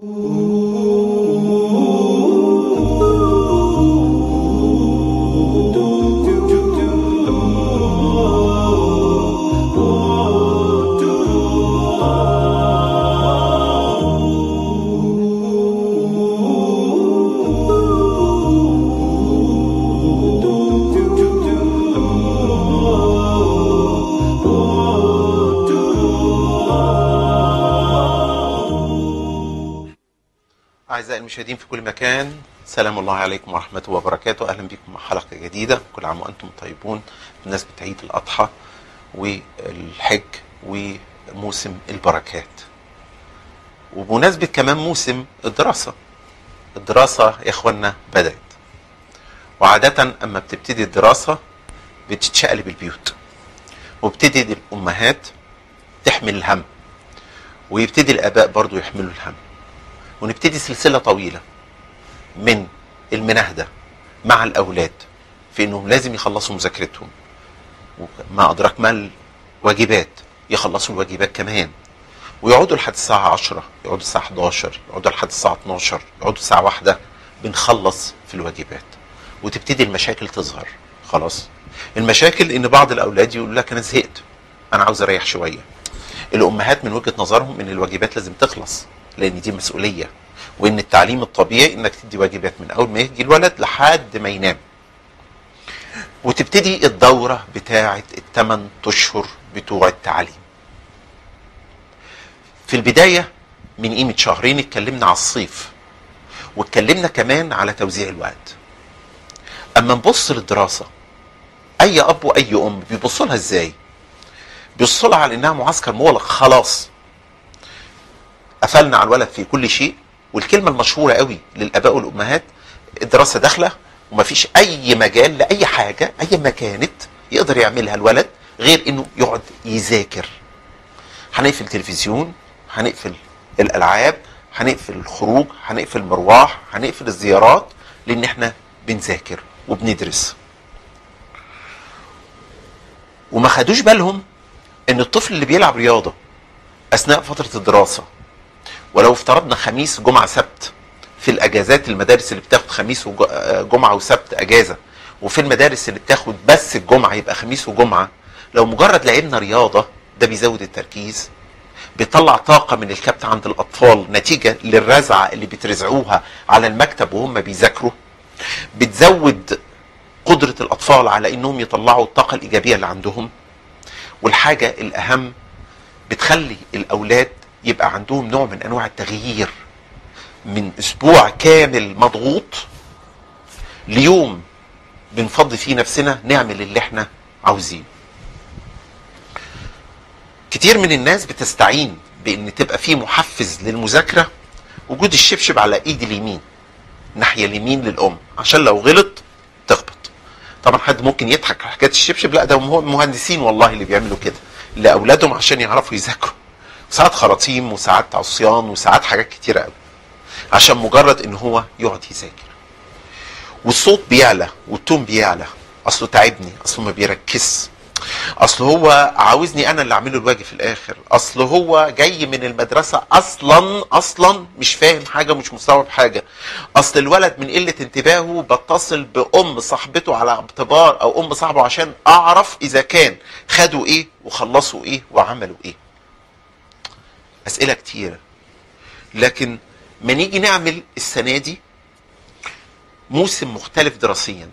أعزائي المشاهدين في كل مكان سلام الله عليكم ورحمة وبركاته أهلا بكم مع حلقة جديدة كل عام وأنتم طيبون بمناسبة عيد الأضحى والحج وموسم البركات وبمناسبة كمان موسم الدراسة الدراسة يا إخوانا بدأت وعادة أما بتبتدي الدراسة بتتشقلب البيوت وبتبتدي الأمهات تحمل الهم ويبتدي الآباء برضو يحملوا الهم ونبتدي سلسله طويله من المناهده مع الاولاد في انهم لازم يخلصوا مذاكرتهم وما ادراك ما الواجبات يخلصوا الواجبات كمان ويقعدوا لحد الساعه 10 يقعدوا الساعه 11 يقعدوا لحد الساعه 12 يقعدوا الساعه 1 بنخلص في الواجبات وتبتدي المشاكل تظهر خلاص المشاكل ان بعض الاولاد يقول لك انا زهقت انا عاوز اريح شويه الامهات من وجهه نظرهم ان الواجبات لازم تخلص لان دي مسؤوليه وان التعليم الطبيعي انك تدي واجبات من اول ما يجي الولد لحد ما ينام وتبتدي الدوره بتاعه الثمان اشهر بتوع التعليم في البدايه من قيمه شهرين اتكلمنا على الصيف واتكلمنا كمان على توزيع الوقت اما نبص للدراسه اي اب واي ام بيبصوا لها ازاي بيبصوا لها على انها معسكر مغلق خلاص قفلنا على الولد في كل شيء والكلمه المشهوره قوي للاباء والامهات الدراسه داخله ومفيش اي مجال لاي حاجه اي ما كانت يقدر يعملها الولد غير انه يقعد يذاكر هنقفل تلفزيون هنقفل الالعاب هنقفل الخروج هنقفل المرواح هنقفل الزيارات لان احنا بنذاكر وبندرس وما خدوش بالهم ان الطفل اللي بيلعب رياضه اثناء فتره الدراسه ولو افترضنا خميس جمعه سبت في الاجازات المدارس اللي بتاخد خميس وجمعه وسبت اجازه وفي المدارس اللي بتاخد بس الجمعه يبقى خميس وجمعه لو مجرد لعبنا رياضه ده بيزود التركيز بيطلع طاقة من الكبت عند الأطفال نتيجة للرزعة اللي بترزعوها على المكتب وهم بيذاكروا بتزود قدرة الأطفال على إنهم يطلعوا الطاقة الإيجابية اللي عندهم والحاجة الأهم بتخلي الأولاد يبقى عندهم نوع من انواع التغيير من اسبوع كامل مضغوط ليوم بنفضي فيه نفسنا نعمل اللي احنا عاوزينه كتير من الناس بتستعين بان تبقى في محفز للمذاكره وجود الشبشب على ايد اليمين الناحيه اليمين للام عشان لو غلط تخبط طبعا حد ممكن يضحك على حكايه الشبشب لا ده مهندسين والله اللي بيعملوا كده لاولادهم عشان يعرفوا يذاكروا ساعات خراطيم وساعات عصيان وساعات حاجات كتيرة قوي عشان مجرد ان هو يقعد يذاكر والصوت بيعلى والتون بيعلى اصله تعبني اصله ما بيركز اصل هو عاوزني انا اللي اعمله الواجب في الاخر اصل هو جاي من المدرسه اصلا اصلا مش فاهم حاجه مش مستوعب حاجه اصل الولد من قله انتباهه بتصل بام صاحبته على اعتبار او ام صاحبه عشان اعرف اذا كان خدوا ايه وخلصوا ايه وعملوا ايه اسئله كتيره لكن ما نيجي نعمل السنه دي موسم مختلف دراسيا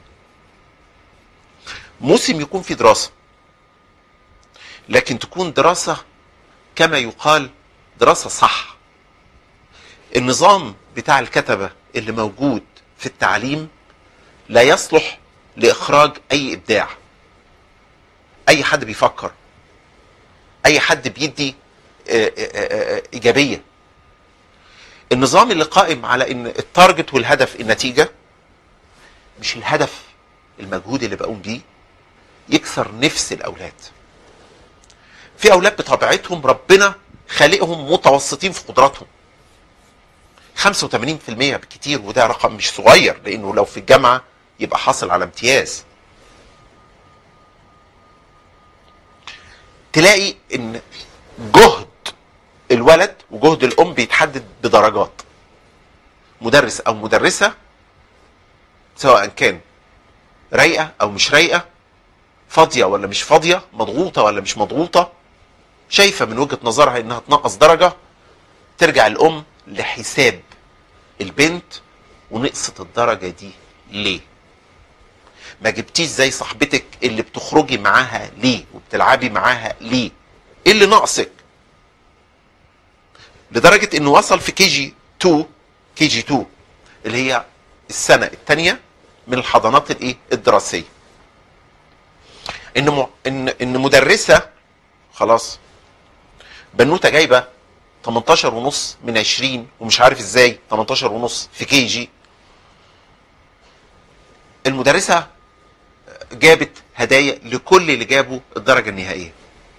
موسم يكون فيه دراسه لكن تكون دراسه كما يقال دراسه صح النظام بتاع الكتبه اللي موجود في التعليم لا يصلح لاخراج اي ابداع اي حد بيفكر اي حد بيدي ايجابيه النظام اللي قائم على ان التارجت والهدف النتيجه مش الهدف المجهود اللي بقوم بيه يكسر نفس الاولاد في اولاد بطبيعتهم ربنا خالقهم متوسطين في قدراتهم 85% بالكتير وده رقم مش صغير لانه لو في الجامعه يبقى حاصل على امتياز تلاقي ان جهد الولد وجهد الام بيتحدد بدرجات مدرس او مدرسه سواء كان رايقه او مش رايقه فاضيه ولا مش فاضيه مضغوطه ولا مش مضغوطه شايفه من وجهه نظرها انها تنقص درجه ترجع الام لحساب البنت ونقصت الدرجه دي ليه ما جبتيش زي صاحبتك اللي بتخرجي معاها ليه وبتلعبي معاها ليه ايه اللي ناقصك لدرجه انه وصل في كي جي 2 كي جي 2 اللي هي السنه الثانيه من الحضانات الايه الدراسيه ان م... ان ان مدرسه خلاص بنوته جايبه 18 ونص من 20 ومش عارف ازاي 18 ونص في كي جي المدرسه جابت هدايا لكل اللي جابوا الدرجه النهائيه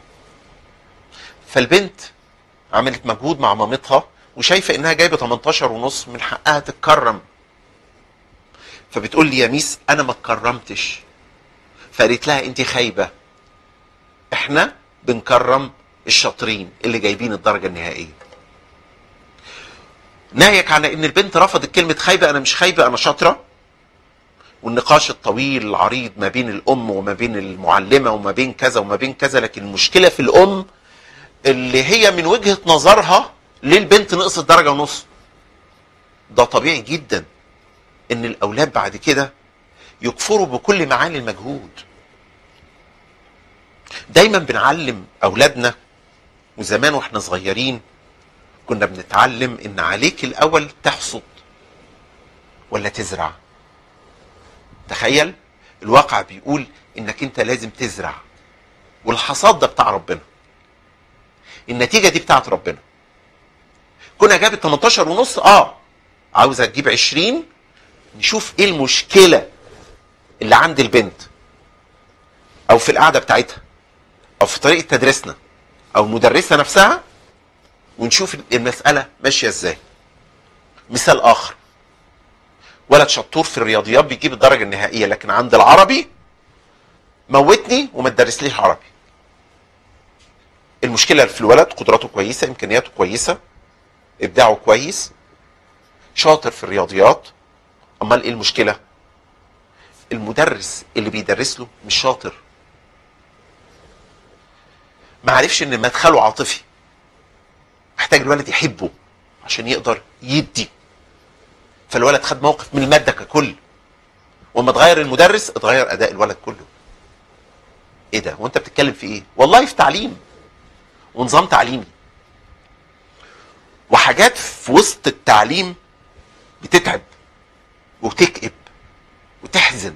فالبنت عملت مجهود مع مامتها وشايفه انها جايبه 18 ونص من حقها تتكرم فبتقول لي يا ميس انا ما اتكرمتش فقالت لها انت خايبه احنا بنكرم الشاطرين اللي جايبين الدرجه النهائيه ناهيك على ان البنت رفضت كلمه خايبه انا مش خايبه انا شاطره والنقاش الطويل العريض ما بين الام وما بين المعلمه وما بين كذا وما بين كذا لكن المشكله في الام اللي هي من وجهه نظرها ليه البنت نقصت درجه ونص ده طبيعي جدا ان الاولاد بعد كده يكفروا بكل معاني المجهود دايما بنعلم اولادنا وزمان واحنا صغيرين كنا بنتعلم ان عليك الاول تحصد ولا تزرع تخيل الواقع بيقول انك انت لازم تزرع والحصاد ده بتاع ربنا النتيجه دي بتاعت ربنا كنا جابت 18 ونص اه عاوزه تجيب 20 نشوف ايه المشكله اللي عند البنت او في القعده بتاعتها او في طريقه تدريسنا او المدرسه نفسها ونشوف المساله ماشيه ازاي مثال اخر ولد شطور في الرياضيات بيجيب الدرجه النهائيه لكن عند العربي موتني وما تدرسليش عربي المشكله في الولد قدراته كويسه امكانياته كويسه ابداعه كويس شاطر في الرياضيات امال ايه المشكله المدرس اللي بيدرس له مش شاطر ما عرفش ان مدخله عاطفي محتاج الولد يحبه عشان يقدر يدي فالولد خد موقف من الماده ككل وما اتغير المدرس اتغير اداء الولد كله ايه ده وانت بتتكلم في ايه والله في تعليم ونظام تعليمي وحاجات في وسط التعليم بتتعب وتكئب وتحزن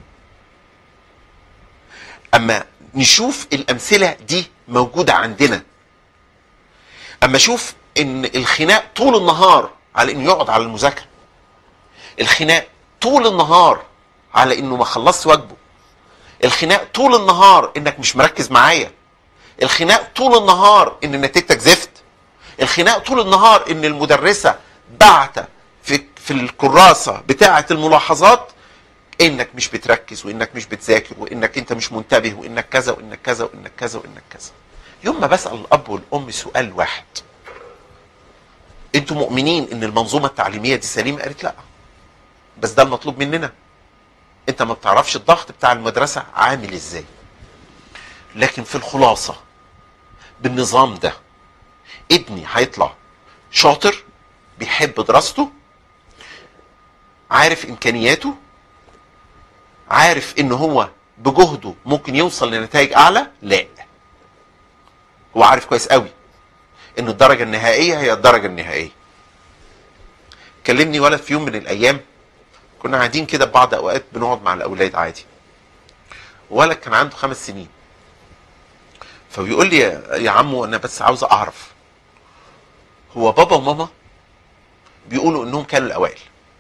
اما نشوف الامثله دي موجوده عندنا اما اشوف ان الخناق طول النهار على انه يقعد على المذاكره الخناق طول النهار على انه ما خلصش واجبه الخناق طول النهار انك مش مركز معايا الخناق طول النهار ان نتيجتك زفت الخناق طول النهار ان المدرسه بعت في في الكراسه بتاعه الملاحظات انك مش بتركز وانك مش بتذاكر وانك انت مش منتبه وانك كذا وانك كذا وانك كذا وانك كذا يوم ما بسال الاب والام سؤال واحد انتوا مؤمنين ان المنظومه التعليميه دي سليمه قالت لا بس ده المطلوب مننا انت ما بتعرفش الضغط بتاع المدرسه عامل ازاي لكن في الخلاصه بالنظام ده ابني هيطلع شاطر بيحب دراسته عارف امكانياته عارف ان هو بجهده ممكن يوصل لنتائج اعلى لا هو عارف كويس قوي ان الدرجه النهائيه هي الدرجه النهائيه كلمني ولد في يوم من الايام كنا قاعدين كده بعض اوقات بنقعد مع الاولاد عادي ولد كان عنده خمس سنين فبيقول لي يا- يا عمو انا بس عاوز اعرف هو بابا وماما بيقولوا انهم كانوا الاوائل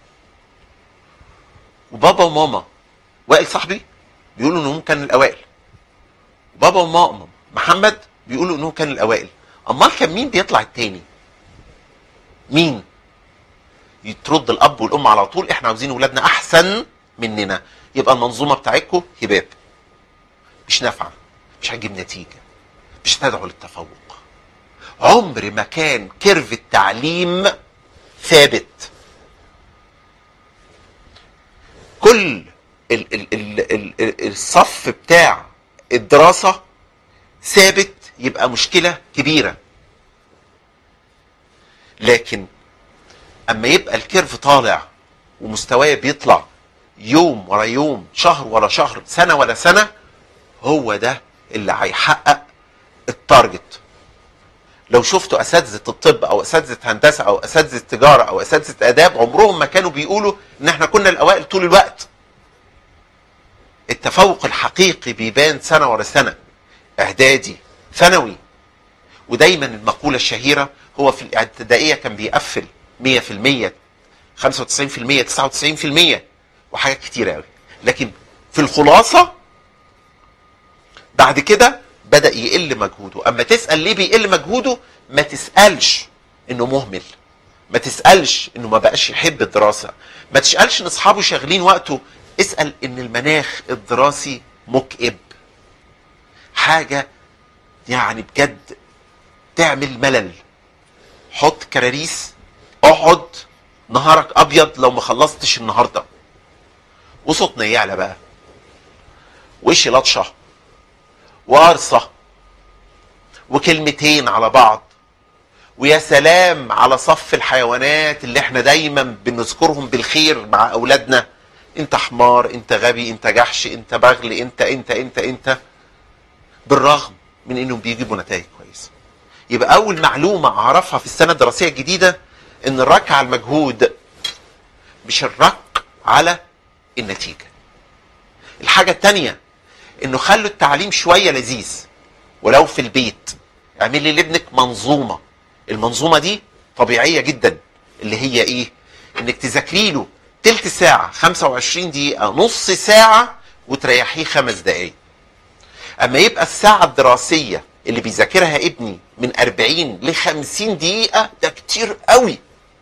وبابا وماما وائل صاحبي بيقولوا انهم كانوا الاوائل بابا وماما محمد بيقولوا انهم كانوا الاوائل امال كان مين بيطلع التاني مين يترد الاب والام على طول احنا عاوزين ولادنا احسن مننا يبقى المنظومه بتاعتكم هباب مش نافعه مش هتجيب نتيجه مش هتدعو للتفوق عمر ما كان كيرف التعليم ثابت كل ال ال ال ال ال الصف بتاع الدراسة ثابت يبقى مشكلة كبيرة لكن اما يبقى الكيرف طالع ومستواه بيطلع يوم ورا يوم شهر ورا شهر سنة ورا سنة هو ده اللي هيحقق التارجت لو شفتوا اساتذه الطب او اساتذه هندسه او اساتذه تجاره او اساتذه اداب عمرهم ما كانوا بيقولوا ان احنا كنا الاوائل طول الوقت التفوق الحقيقي بيبان سنه ورا سنه اعدادي ثانوي ودايما المقوله الشهيره هو في الابتدائيه كان بيقفل 100% 95% 99% وحاجات كتيره قوي لكن في الخلاصه بعد كده بدا يقل مجهوده اما تسال ليه بيقل مجهوده ما تسالش انه مهمل ما تسالش انه ما بقاش يحب الدراسه ما تسالش ان اصحابه شاغلين وقته اسال ان المناخ الدراسي مكئب حاجه يعني بجد تعمل ملل حط كراريس اقعد نهارك ابيض لو ما خلصتش النهارده وصوتنا يعلى بقى وشي لطشه وقرصه وكلمتين على بعض ويا سلام على صف الحيوانات اللي احنا دايما بنذكرهم بالخير مع اولادنا انت حمار انت غبي انت جحش انت بغل انت انت انت انت بالرغم من انهم بيجيبوا نتائج كويسه يبقى اول معلومه اعرفها في السنه الدراسيه الجديده ان الرك على المجهود مش الرك على النتيجه الحاجه الثانيه انه خلوا التعليم شويه لذيذ ولو في البيت اعملي لابنك منظومه المنظومه دي طبيعيه جدا اللي هي ايه انك تذاكري له تلت ساعه 25 دقيقه نص ساعه وتريحيه خمس دقائق اما يبقى الساعه الدراسيه اللي بيذاكرها ابني من 40 ل 50 دقيقه ده كتير قوي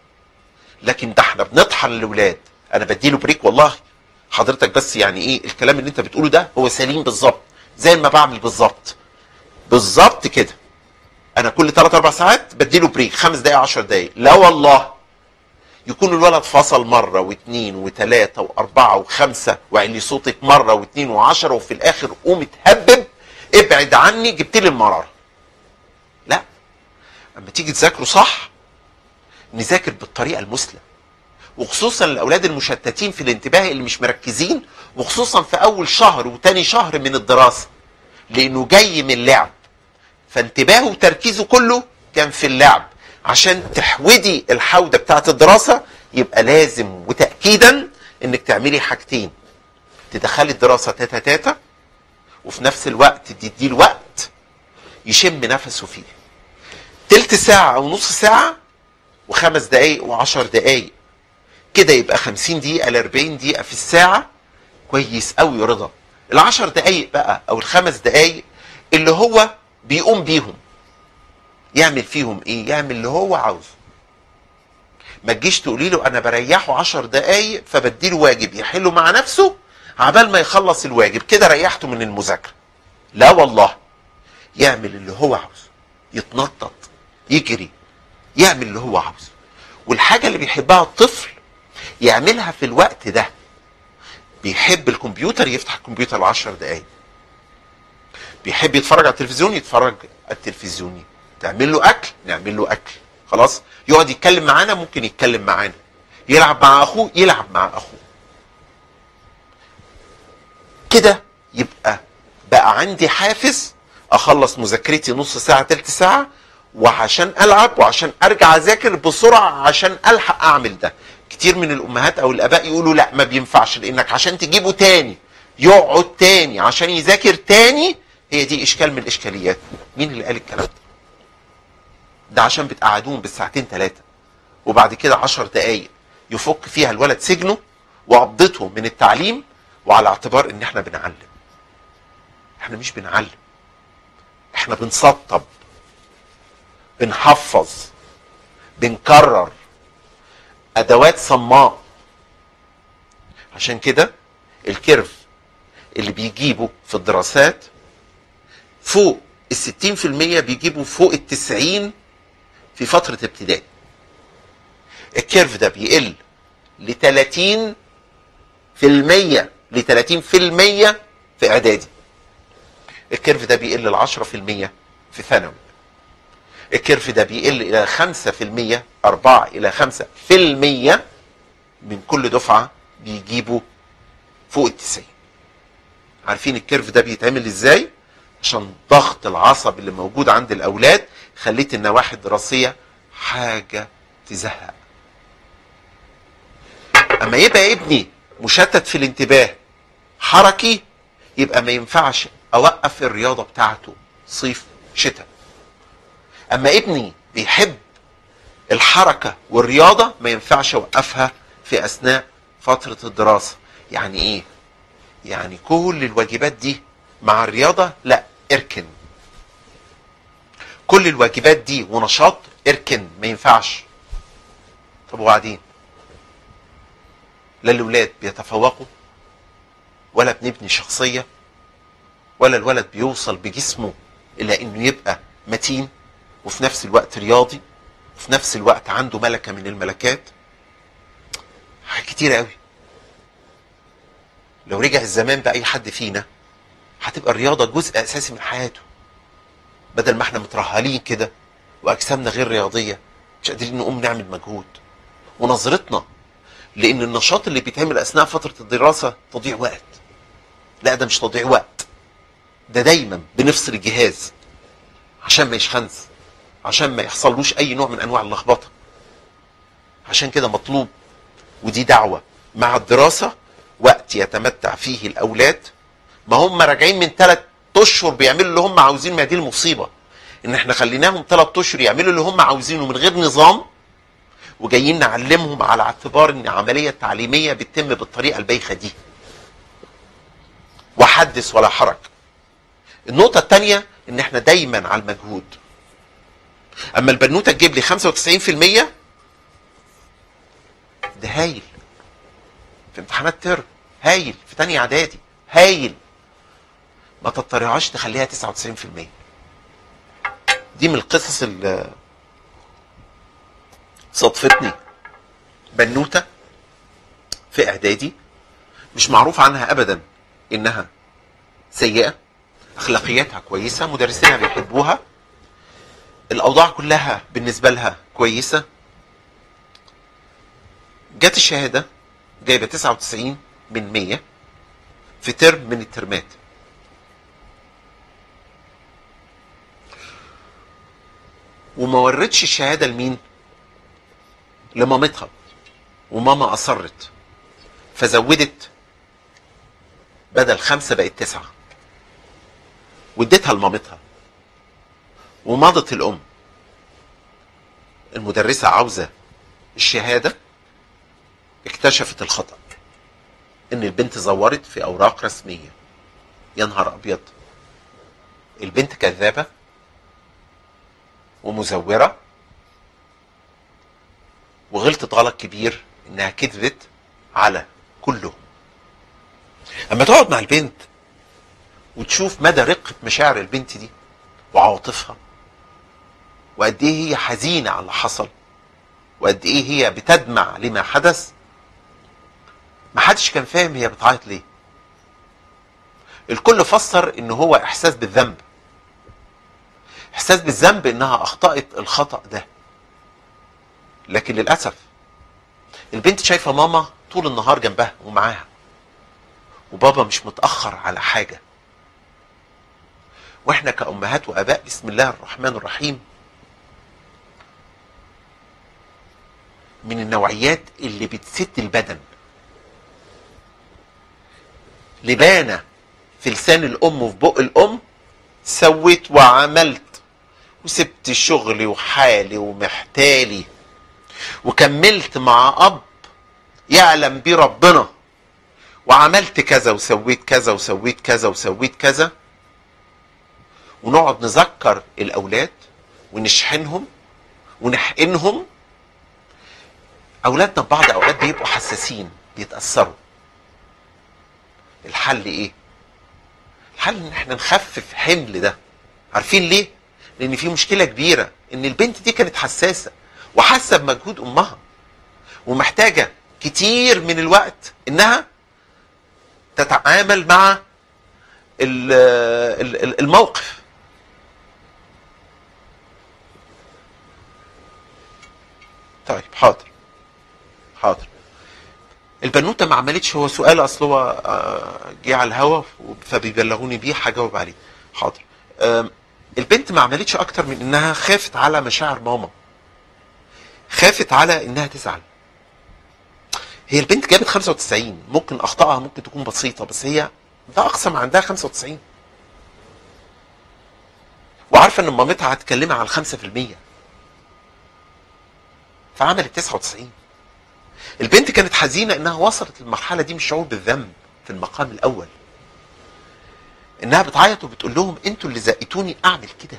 لكن ده احنا بنطحن الاولاد انا بديله بريك والله حضرتك بس يعني ايه الكلام اللي انت بتقوله ده هو سليم بالظبط زي ما بعمل بالظبط بالظبط كده انا كل 3 4 ساعات بديله بريك خمس دقائق 10 دقائق لا والله يكون الولد فصل مره واثنين وثلاثه واربعه وخمسه وعلي صوتك مره واثنين وعشره وفي الاخر قوم اتهبب ابعد عني جبت لي المراره لا اما تيجي تذاكره صح نذاكر بالطريقه المثلى وخصوصا الاولاد المشتتين في الانتباه اللي مش مركزين وخصوصا في اول شهر وتاني شهر من الدراسه لانه جاي من اللعب فانتباهه وتركيزه كله كان في اللعب عشان تحودي الحوده بتاعت الدراسه يبقى لازم وتاكيدا انك تعملي حاجتين تدخلي الدراسه تاتا تاتا وفي نفس الوقت تدي الوقت يشم نفسه فيه تلت ساعه او نص ساعه وخمس دقايق وعشر دقايق كده يبقى 50 دقيقه ل 40 دقيقه في الساعه كويس قوي رضا العشر دقايق بقى او الخمس دقايق اللي هو بيقوم بيهم يعمل فيهم ايه يعمل اللي هو عاوزه ما تجيش تقولي له انا بريحه عشر دقايق فبديله واجب يحله مع نفسه عبال ما يخلص الواجب كده ريحته من المذاكره لا والله يعمل اللي هو عاوزه يتنطط يجري يعمل اللي هو عاوزه والحاجه اللي بيحبها الطفل يعملها في الوقت ده بيحب الكمبيوتر يفتح الكمبيوتر 10 دقايق بيحب يتفرج على التلفزيون يتفرج على التلفزيون تعمل له اكل نعمل له اكل خلاص يقعد يتكلم معانا ممكن يتكلم معانا يلعب مع اخوه يلعب مع اخوه كده يبقى بقى عندي حافز اخلص مذاكرتي نص ساعه تلت ساعه وعشان العب وعشان ارجع اذاكر بسرعه عشان الحق اعمل ده كتير من الامهات او الاباء يقولوا لا ما بينفعش لانك عشان تجيبه تاني يقعد تاني عشان يذاكر تاني هي دي اشكال من الاشكاليات مين اللي قال الكلام ده ده عشان بتقعدوهم بالساعتين ثلاثه وبعد كده عشر دقايق يفك فيها الولد سجنه وقبضته من التعليم وعلى اعتبار ان احنا بنعلم احنا مش بنعلم احنا بنسطب بنحفظ بنكرر ادوات صماء عشان كده الكيرف اللي بيجيبوا في الدراسات فوق ال 60% بيجيبوا فوق ال 90 في فترة ابتدائي الكيرف ده بيقل ل 30 في المية ل 30 في المية في اعدادي الكيرف ده بيقل ل 10 في المية في ثانوي الكيرف ده بيقل الى 5 في المية 4 الى 5 في المية من كل دفعة بيجيبوا فوق التسعين عارفين الكيرف ده بيتعمل ازاي عشان ضغط العصب اللي موجود عند الاولاد خليت النواحي الدراسيه حاجه تزهق اما يبقى ابني مشتت في الانتباه حركي يبقى ما ينفعش اوقف الرياضه بتاعته صيف شتاء اما ابني بيحب الحركه والرياضه ما ينفعش اوقفها في اثناء فتره الدراسه يعني ايه يعني كل الواجبات دي مع الرياضه لا اركن كل الواجبات دي ونشاط اركن ما ينفعش طب وبعدين لا الاولاد بيتفوقوا ولا بنبني شخصيه ولا الولد بيوصل بجسمه الى انه يبقى متين وفي نفس الوقت رياضي وفي نفس الوقت عنده ملكه من الملكات حاجات كتيره قوي لو رجع الزمان باي حد فينا هتبقى الرياضه جزء اساسي من حياته بدل ما احنا مترهلين كده واجسامنا غير رياضيه مش قادرين نقوم نعمل مجهود ونظرتنا لان النشاط اللي بيتعمل اثناء فتره الدراسه تضييع وقت لا ده مش تضييع وقت ده دايما بنفصل الجهاز عشان ما يشخنز عشان ما يحصلوش اي نوع من انواع اللخبطه عشان كده مطلوب ودي دعوه مع الدراسه وقت يتمتع فيه الاولاد ما هم راجعين من ثلاث اشهر بيعملوا اللي هم عاوزينه ما دي المصيبه ان احنا خليناهم ثلاث اشهر يعملوا اللي هم عاوزينه من غير نظام وجايين نعلمهم على اعتبار ان عمليه تعليميه بتتم بالطريقه البايخه دي وحدث ولا حرج النقطه الثانيه ان احنا دايما على المجهود اما البنوته تجيب لي 95% ده هايل في امتحانات ترم هايل في تانية اعدادي هايل ما تضطرعش تخليها 99% دي من القصص اللي صدفتني بنوته في اعدادي مش معروف عنها ابدا انها سيئه اخلاقياتها كويسه مدرسينها بيحبوها الاوضاع كلها بالنسبه لها كويسه جت الشهاده جايبه 99 من 100 في ترم من الترمات وما وردش الشهاده لمين؟ لمامتها وماما اصرت فزودت بدل خمسه بقت تسعه واديتها لمامتها ومضت الام المدرسه عاوزه الشهاده اكتشفت الخطا ان البنت زورت في اوراق رسميه يا نهار ابيض البنت كذابه ومزوره وغلطت غلط كبير انها كذبت على كلهم اما تقعد مع البنت وتشوف مدى رقه مشاعر البنت دي وعواطفها وقد ايه هي حزينه على اللي حصل وقد ايه هي بتدمع لما حدث ما حدش كان فاهم هي بتعيط ليه الكل فسر ان هو احساس بالذنب احساس بالذنب انها اخطأت الخطأ ده لكن للاسف البنت شايفه ماما طول النهار جنبها ومعاها وبابا مش متاخر على حاجه واحنا كامهات واباء بسم الله الرحمن الرحيم من النوعيات اللي بتسد البدن لبانة في لسان الأم وفي بق الأم سويت وعملت وسبت شغلي وحالي ومحتالي وكملت مع أب يعلم بيه ربنا وعملت كذا وسويت كذا وسويت كذا وسويت كذا ونقعد نذكر الأولاد ونشحنهم ونحقنهم أولادنا ببعض أوقات بيبقوا حساسين بيتأثروا الحل ايه الحل ان احنا نخفف حمل ده عارفين ليه لان في مشكله كبيره ان البنت دي كانت حساسه وحاسه بمجهود امها ومحتاجه كتير من الوقت انها تتعامل مع ال- ال- ال- الموقف طيب حاضر حاضر البنوته ما عملتش هو سؤال اصل هو آه، جه على الهوا فبيبلغوني بيه هجاوب عليه حاضر آم، البنت ما عملتش اكتر من انها خافت على مشاعر ماما خافت على انها تزعل هي البنت جابت 95 ممكن اخطائها ممكن تكون بسيطه بس هي ده اقصى ما عندها 95 وعارفه ان مامتها هتكلمها على 5% فعملت 99 البنت كانت حزينه انها وصلت للمرحله دي من الشعور بالذنب في المقام الاول انها بتعيط وبتقول لهم انتوا اللي زقتوني اعمل كده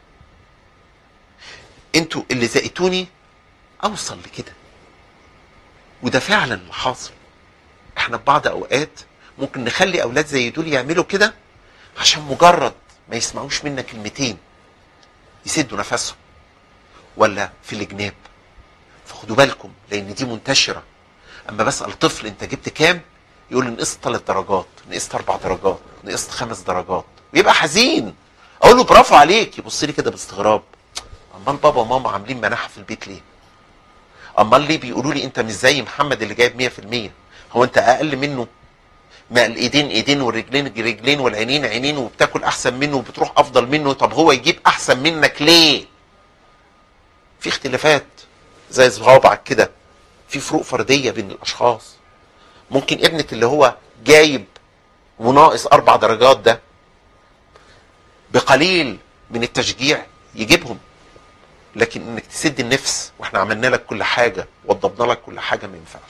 انتوا اللي زقتوني اوصل لكده وده فعلا اللي حاصل احنا في بعض اوقات ممكن نخلي اولاد زي دول يعملوا كده عشان مجرد ما يسمعوش منا كلمتين يسدوا نفسهم ولا في الجناب فخدوا بالكم لان دي منتشره اما بسال طفل انت جبت كام يقول لي نقصت ثلاث درجات نقصت اربع درجات نقصت خمس درجات ويبقى حزين اقول له برافو عليك يبص لي كده باستغراب امال بابا وماما عاملين مناحه في البيت ليه امال ليه بيقولوا لي انت مش زي محمد اللي جايب 100% هو انت اقل منه ما الايدين ايدين والرجلين رجلين والعينين عينين وبتاكل احسن منه وبتروح افضل منه طب هو يجيب احسن منك ليه في اختلافات زي صوابعك كده في فروق فرديه بين الاشخاص ممكن ابنك اللي هو جايب وناقص اربع درجات ده بقليل من التشجيع يجيبهم لكن انك تسد النفس واحنا عملنا لك كل حاجه وضبنا لك كل حاجه ما ينفعش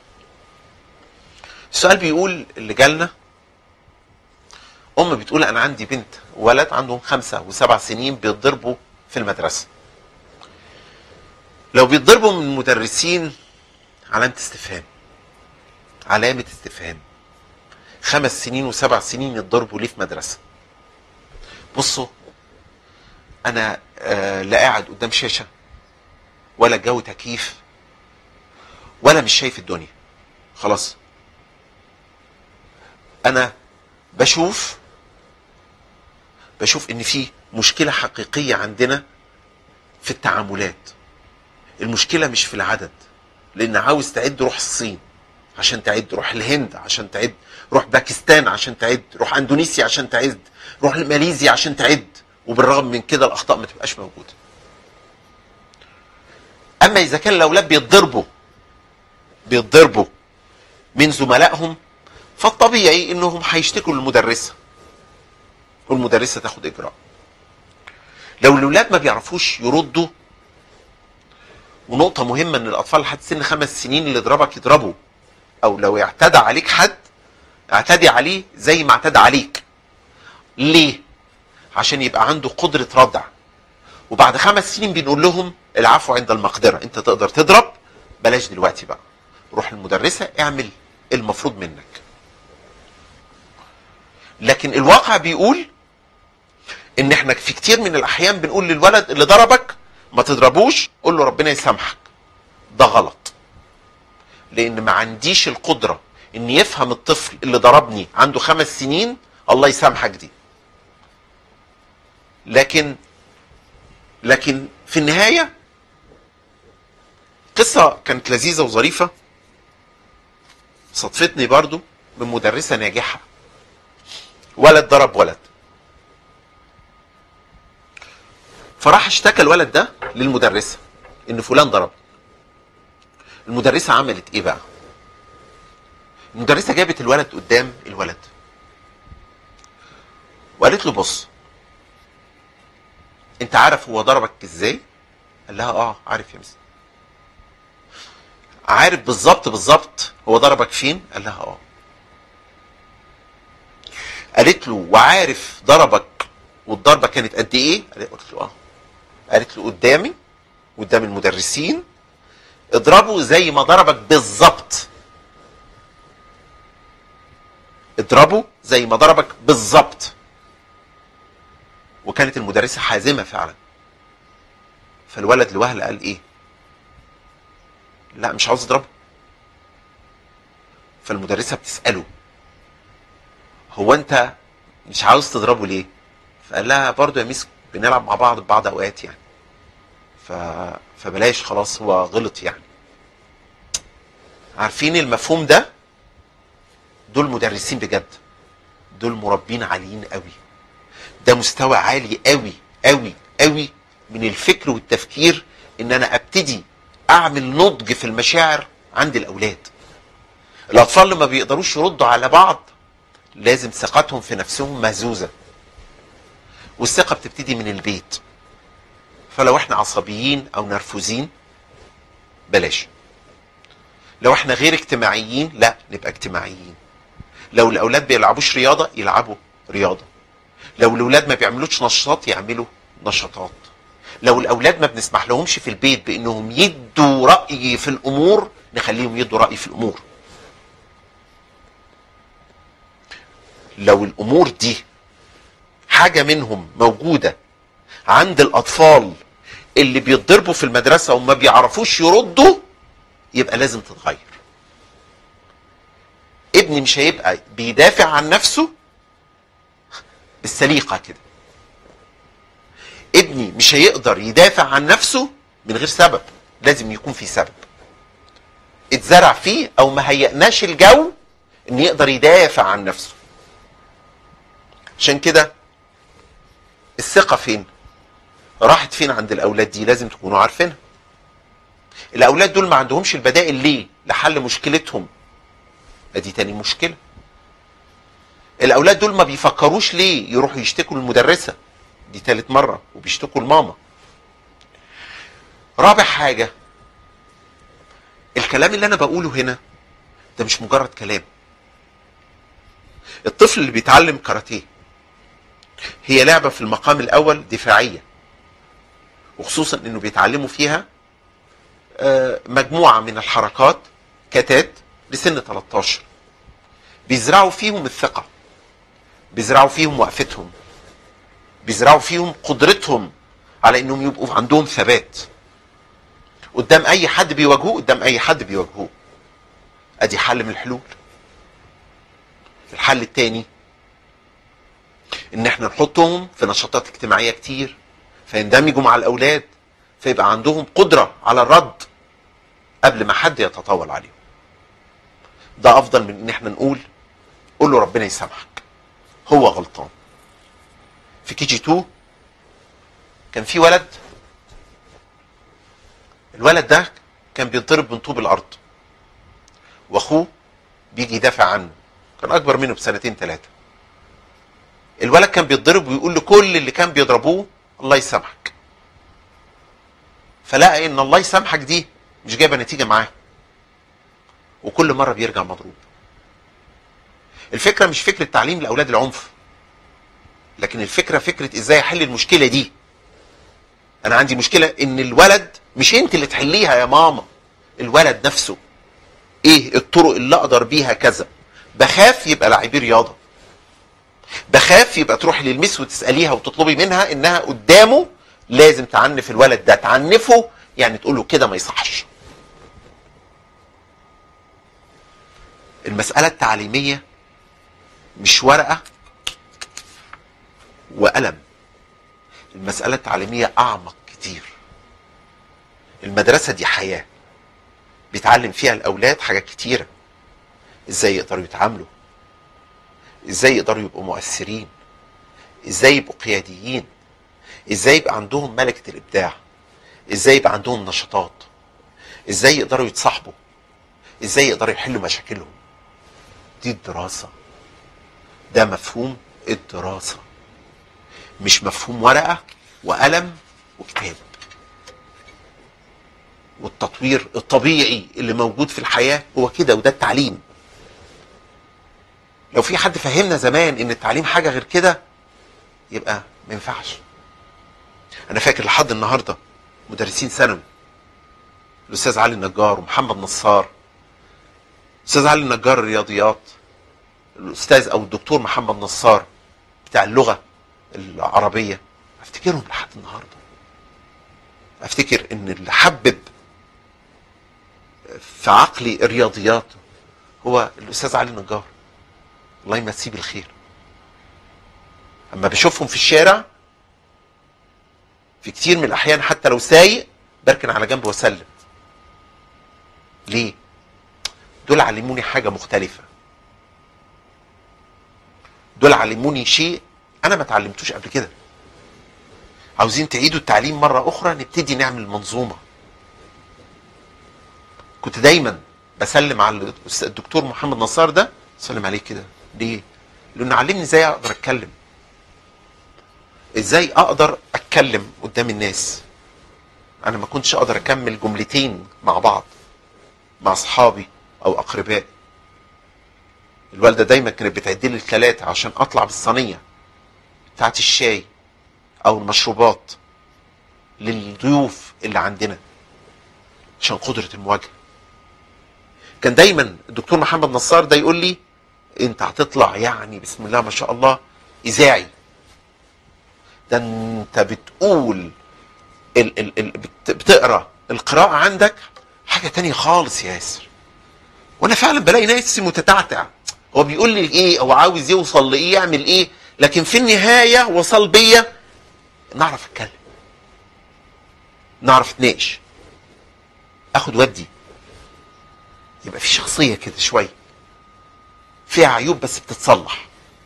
السؤال بيقول اللي جالنا ام بتقول انا عندي بنت وولد عندهم خمسة وسبع سنين بيتضربوا في المدرسه لو بيتضربوا من مدرسين علامه استفهام علامه استفهام خمس سنين وسبع سنين يتضربوا ليه في مدرسه بصوا انا آه لا قاعد قدام شاشه ولا الجو تكييف ولا مش شايف الدنيا خلاص انا بشوف بشوف ان في مشكله حقيقيه عندنا في التعاملات المشكله مش في العدد لان عاوز تعد روح الصين عشان تعد روح الهند عشان تعد روح باكستان عشان تعد روح اندونيسيا عشان تعد روح ماليزيا عشان تعد وبالرغم من كده الاخطاء ما تبقاش موجوده اما اذا كان الاولاد بيتضربوا بيتضربوا من زملائهم فالطبيعي انهم هيشتكوا للمدرسه والمدرسه تاخد اجراء لو الاولاد ما بيعرفوش يردوا ونقطة مهمة ان الاطفال لحد سن خمس سنين اللي يضربك يضربه او لو اعتدى عليك حد اعتدي عليه زي ما اعتدى عليك ليه عشان يبقى عنده قدرة ردع وبعد خمس سنين بنقول لهم العفو عند المقدرة انت تقدر تضرب بلاش دلوقتي بقى روح للمدرسة اعمل المفروض منك لكن الواقع بيقول ان احنا في كتير من الاحيان بنقول للولد اللي ضربك ما تضربوش قول له ربنا يسامحك ده غلط لان ما عنديش القدرة ان يفهم الطفل اللي ضربني عنده خمس سنين الله يسامحك دي لكن لكن في النهاية قصة كانت لذيذة وظريفة صدفتني برضو من مدرسة ناجحة ولد ضرب ولد فراح اشتكى الولد ده للمدرسة ان فلان ضرب المدرسة عملت ايه بقى المدرسة جابت الولد قدام الولد وقالت له بص انت عارف هو ضربك ازاي قال لها اه عارف يا مس عارف بالظبط بالظبط هو ضربك فين قال لها اه قالت له وعارف ضربك والضربه كانت قد ايه قلت له اه قالت له قدامي قدام المدرسين اضربه زي ما ضربك بالظبط اضربه زي ما ضربك بالظبط وكانت المدرسة حازمة فعلا فالولد لوهلة قال ايه لا مش عاوز اضربه فالمدرسة بتسأله هو انت مش عاوز تضربه ليه فقال لها برضه يا ميس بنلعب مع بعض بعض اوقات يعني ف... فبلاش خلاص هو غلط يعني عارفين المفهوم ده دول مدرسين بجد دول مربين عاليين قوي ده مستوى عالي قوي قوي قوي من الفكر والتفكير ان انا ابتدي اعمل نضج في المشاعر عند الاولاد الاطفال لما بيقدروش يردوا على بعض لازم ثقتهم في نفسهم مهزوزه والثقه بتبتدي من البيت فلو احنا عصبيين او نرفوزين بلاش لو احنا غير اجتماعيين لا نبقى اجتماعيين لو الاولاد بيلعبوش رياضه يلعبوا رياضه لو الاولاد ما بيعملوش نشاطات يعملوا نشاطات لو الاولاد ما بنسمح لهمش في البيت بانهم يدوا راي في الامور نخليهم يدوا راي في الامور لو الامور دي حاجه منهم موجوده عند الاطفال اللي بيتضربوا في المدرسه وما بيعرفوش يردوا يبقى لازم تتغير ابني مش هيبقى بيدافع عن نفسه بالسليقه كده ابني مش هيقدر يدافع عن نفسه من غير سبب لازم يكون في سبب اتزرع فيه او ما هيئناش الجو ان يقدر يدافع عن نفسه عشان كده الثقة فين راحت فين عند الاولاد دي لازم تكونوا عارفينها الاولاد دول ما عندهمش البدائل ليه لحل مشكلتهم ادي تاني مشكلة الاولاد دول ما بيفكروش ليه يروحوا يشتكوا للمدرسة دي تالت مرة وبيشتكوا لماما رابع حاجة الكلام اللي انا بقوله هنا ده مش مجرد كلام الطفل اللي بيتعلم كاراتيه هي لعبة في المقام الأول دفاعية وخصوصا انه بيتعلموا فيها آه، مجموعة من الحركات كتات لسن 13 بيزرعوا فيهم الثقة بيزرعوا فيهم وقفتهم بيزرعوا فيهم قدرتهم على انهم يبقوا عندهم ثبات قدام اي حد بيواجهوه قدام اي حد بيواجهوه ادي حل من الحلول الحل التاني ان احنا نحطهم في نشاطات اجتماعيه كتير فيندمجوا مع الاولاد فيبقى عندهم قدره على الرد قبل ما حد يتطاول عليهم ده افضل من ان احنا نقول قول له ربنا يسامحك هو غلطان في كي جي 2 كان في ولد الولد ده كان بيتضرب من طوب الارض واخوه بيجي يدافع عنه كان اكبر منه بسنتين ثلاثه الولد كان بيتضرب ويقول لكل اللي كان بيضربوه الله يسامحك فلقى ان الله يسامحك دي مش جايبه نتيجه معاه وكل مره بيرجع مضروب الفكره مش فكره تعليم لاولاد العنف لكن الفكره فكره ازاي احل المشكله دي انا عندي مشكله ان الولد مش انت اللي تحليها يا ماما الولد نفسه ايه الطرق اللي اقدر بيها كذا بخاف يبقى لاعبي رياضه بخاف يبقى تروحي للمس وتساليها وتطلبي منها انها قدامه لازم تعنف الولد ده تعنفه يعني تقول له كده ما يصحش المساله التعليميه مش ورقه وقلم المساله التعليميه اعمق كتير المدرسه دي حياه بيتعلم فيها الاولاد حاجات كتيره ازاي يقدروا يتعاملوا ازاي يقدروا يبقوا مؤثرين ازاي يبقوا قياديين ازاي يبقى عندهم ملكه الابداع ازاي يبقى عندهم نشاطات ازاي يقدروا يتصاحبوا ازاي يقدروا يحلوا مشاكلهم دي الدراسه ده مفهوم الدراسه مش مفهوم ورقه وقلم وكتاب والتطوير الطبيعي اللي موجود في الحياه هو كده وده التعليم لو في حد فهمنا زمان ان التعليم حاجه غير كده يبقى ما ينفعش انا فاكر لحد النهارده مدرسين ثانوي الاستاذ علي النجار ومحمد نصار الاستاذ علي النجار الرياضيات الاستاذ او الدكتور محمد نصار بتاع اللغه العربيه افتكرهم لحد النهارده افتكر ان اللي حبب في عقلي الرياضيات هو الاستاذ علي النجار الله يمسيه بالخير اما بشوفهم في الشارع في كتير من الاحيان حتى لو سايق بركن على جنب واسلم ليه دول علموني حاجه مختلفه دول علموني شيء انا ما اتعلمتوش قبل كده عاوزين تعيدوا التعليم مره اخرى نبتدي نعمل منظومه كنت دايما بسلم على الدكتور محمد نصار ده سلم عليه كده ليه لانه علمني ازاي اقدر اتكلم ازاي اقدر اتكلم قدام الناس انا ما كنتش اقدر اكمل جملتين مع بعض مع اصحابي او اقربائي الوالده دايما كانت بتعد لي الثلاثه عشان اطلع بالصينيه بتاعت الشاي او المشروبات للضيوف اللي عندنا عشان قدره المواجهه كان دايما الدكتور محمد نصار ده يقول لي انت هتطلع يعني بسم الله ما شاء الله اذاعي ده انت بتقول ال ال ال بت- بتقرا القراءه عندك حاجه تانية خالص يا ياسر وانا فعلا بلاقي نفسي متتعتع هو بيقول لي ايه هو عاوز يوصل لايه يعمل ايه لكن في النهايه وصل بيا نعرف اتكلم نعرف اتناقش اخد ودي يبقى في شخصيه كده شويه فيها عيوب بس بتتصلح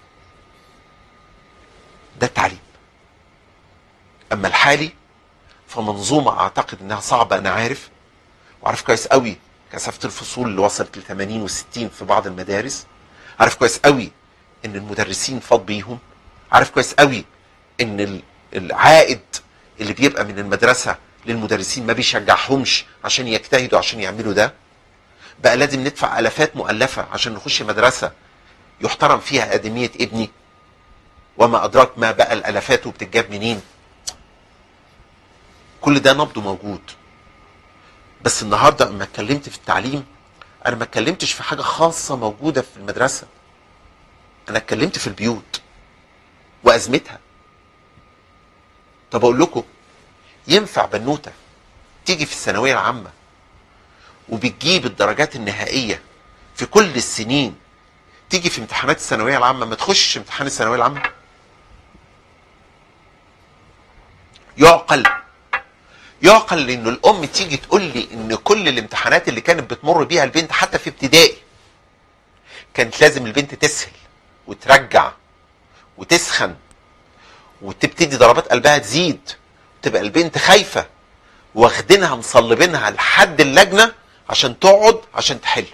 ده التعليم اما الحالي فمنظومه اعتقد انها صعبه انا عارف وعارف كويس قوي كثافه الفصول اللي وصلت ل 80 و60 في بعض المدارس عارف كويس قوي ان المدرسين فاض بيهم عارف كويس قوي ان ال- العائد اللي بيبقى من المدرسه للمدرسين ما بيشجعهمش عشان يجتهدوا عشان يعملوا ده بقى لازم ندفع الافات مؤلفه عشان نخش مدرسه يحترم فيها ادميه ابني وما ادراك ما بقى الالافات وبتتجاب منين كل ده نبضه موجود بس النهارده لما اتكلمت في التعليم انا ما اتكلمتش في حاجه خاصه موجوده في المدرسه انا اتكلمت في البيوت وازمتها طب اقول لكم ينفع بنوته تيجي في الثانويه العامه وبتجيب الدرجات النهائيه في كل السنين تيجي في امتحانات الثانويه العامه ما تخش امتحان الثانويه العامه يعقل يعقل انه الام تيجي تقول لي ان كل الامتحانات اللي كانت بتمر بيها البنت حتى في ابتدائي كانت لازم البنت تسهل وترجع وتسخن وتبتدي ضربات قلبها تزيد تبقى البنت خايفه واخدينها مصلبينها لحد اللجنه عشان تقعد عشان تحل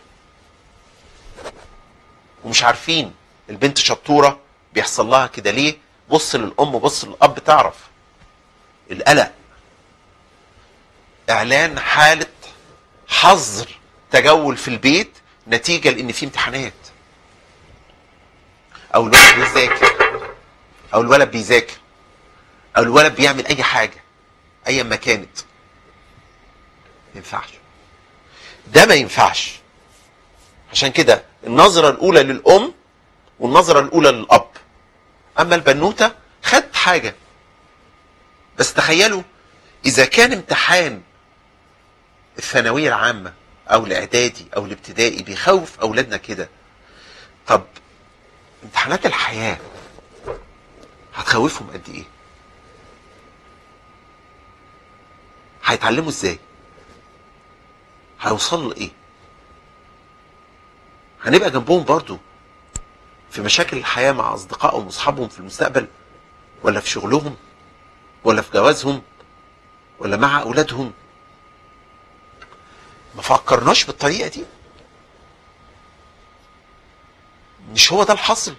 ومش عارفين البنت شطوره بيحصل لها كده ليه بص للام بص للاب تعرف القلق اعلان حاله حظر تجول في البيت نتيجه لان في امتحانات او الولد بيذاكر او الولد بيذاكر او الولد بيعمل اي حاجه ايا ما كانت ما ينفعش ده ما ينفعش عشان كده النظره الاولى للام والنظره الاولى للاب اما البنوته خدت حاجه بس تخيلوا اذا كان امتحان الثانويه العامه او الاعدادي او الابتدائي بيخوف اولادنا كده طب امتحانات الحياه هتخوفهم قد ايه هيتعلموا ازاي هيوصلوا لايه هنبقى جنبهم برضو في مشاكل الحياه مع اصدقائهم واصحابهم في المستقبل ولا في شغلهم ولا في جوازهم ولا مع اولادهم ما فكرناش بالطريقه دي مش هو ده الحصل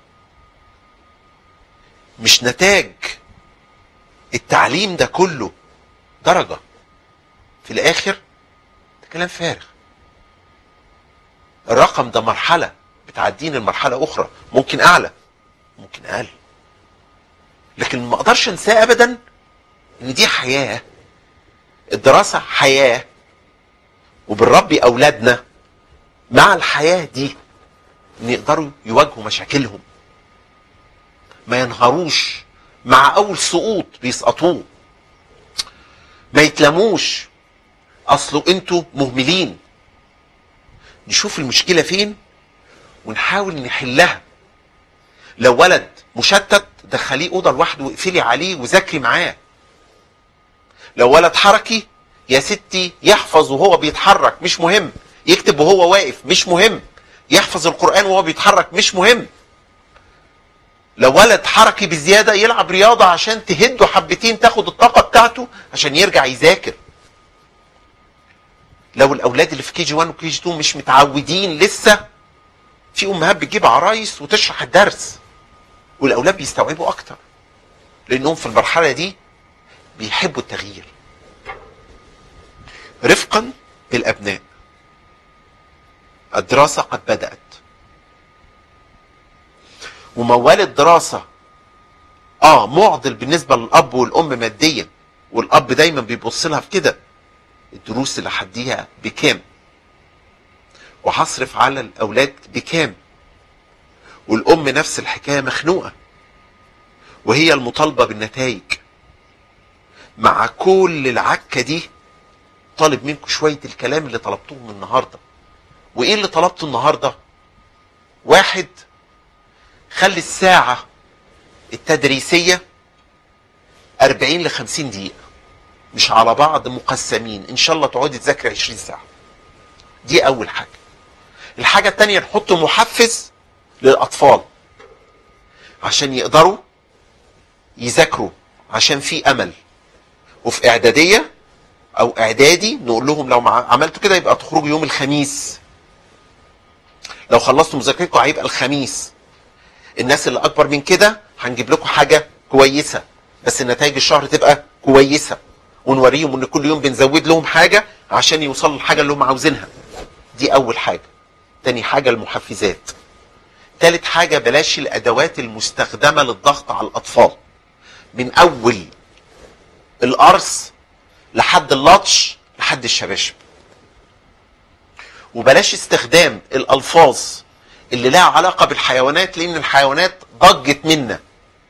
مش نتاج التعليم ده كله درجه في الاخر ده كلام فارغ الرقم ده مرحله بتعديني لمرحله اخرى ممكن اعلى ممكن اقل لكن ما اقدرش انساه ابدا ان دي حياه الدراسه حياه وبنربي اولادنا مع الحياه دي ان يقدروا يواجهوا مشاكلهم ما ينهاروش مع اول سقوط بيسقطوه ما يتلموش اصله انتوا مهملين نشوف المشكله فين ونحاول نحلها لو ولد مشتت دخليه اوضه لوحده واقفلي عليه وذاكري معاه لو ولد حركي يا ستي يحفظ وهو بيتحرك مش مهم يكتب وهو واقف مش مهم يحفظ القرآن وهو بيتحرك مش مهم لو ولد حركي بزيادة يلعب رياضة عشان تهده حبتين تاخد الطاقة بتاعته عشان يرجع يذاكر لو الأولاد اللي في كي جي 1 وكي جي 2 مش متعودين لسه في أمهات بتجيب عرايس وتشرح الدرس والأولاد بيستوعبوا أكتر لأنهم في المرحلة دي بيحبوا التغيير رفقا بالابناء الدراسه قد بدات وموال الدراسه اه معضل بالنسبه للاب والام ماديا والاب دايما بيبص لها في كده الدروس اللي هديها بكام وهصرف على الاولاد بكام والام نفس الحكايه مخنوقه وهي المطالبه بالنتائج مع كل العكه دي طالب منكم شويه الكلام اللي طلبتوه من النهارده وايه اللي طلبته النهارده واحد خلي الساعه التدريسيه 40 ل 50 دقيقه مش على بعض مقسمين ان شاء الله تقعدي تذاكري 20 ساعه دي اول حاجه الحاجه الثانيه نحط محفز للاطفال عشان يقدروا يذاكروا عشان في امل وفي اعداديه او اعدادي نقول لهم لو مع- عملتوا كده يبقى تخرجوا يوم الخميس لو خلصتوا مذاكرتكم هيبقى الخميس الناس اللي اكبر من كده هنجيب لكم حاجه كويسه بس نتائج الشهر تبقى كويسه ونوريهم ان كل يوم بنزود لهم حاجه عشان يوصلوا للحاجه اللي هم عاوزينها دي اول حاجه تاني حاجه المحفزات تالت حاجه بلاش الادوات المستخدمه للضغط على الاطفال من اول القرص لحد اللطش لحد الشباشب وبلاش استخدام الالفاظ اللي لها علاقه بالحيوانات لان الحيوانات ضجت منا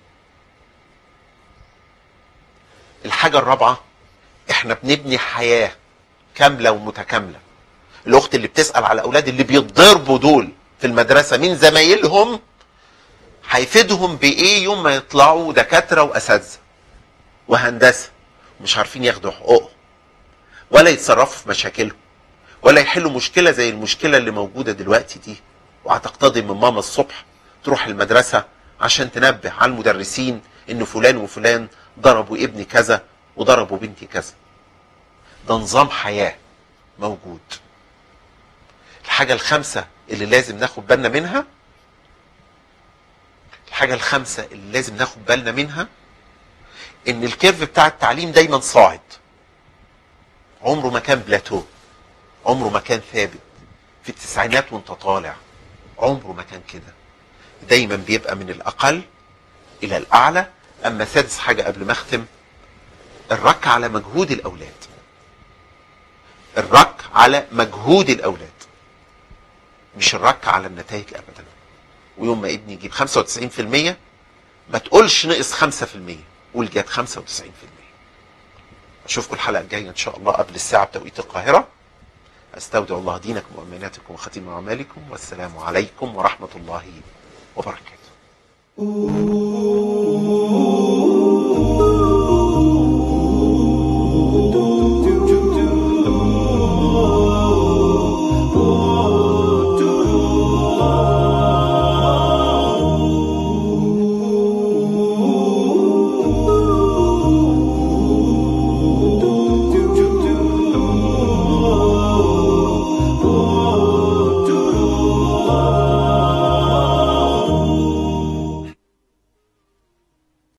الحاجه الرابعه احنا بنبني حياه كامله ومتكامله الاخت اللي بتسال على الاولاد اللي بيتضربوا دول في المدرسه من زمايلهم هيفيدهم بايه يوم ما يطلعوا دكاتره واساتذه وهندسه مش عارفين ياخدوا حقوقهم ولا يتصرفوا في مشاكلهم ولا يحلوا مشكله زي المشكله اللي موجوده دلوقتي دي وهتقتضي من ماما الصبح تروح المدرسه عشان تنبه على المدرسين ان فلان وفلان ضربوا ابني كذا وضربوا بنتي كذا ده نظام حياه موجود الحاجه الخامسه اللي لازم ناخد بالنا منها الحاجه الخامسه اللي لازم ناخد بالنا منها ان الكيرف بتاع التعليم دايما صاعد عمره ما كان بلاتو عمره ما كان ثابت في التسعينات وانت طالع عمره ما كان كده دايما بيبقى من الاقل الى الاعلى اما سادس حاجه قبل ما اختم الرك على مجهود الاولاد الرك على مجهود الاولاد مش الرك على النتائج ابدا ويوم ما ابني يجيب 95% ما تقولش نقص 5% قول جاب 95% اشوفكم الحلقه الجايه ان شاء الله قبل الساعه بتوقيت القاهره استودع الله دينكم واماناتكم وختيم اعمالكم والسلام عليكم ورحمه الله وبركاته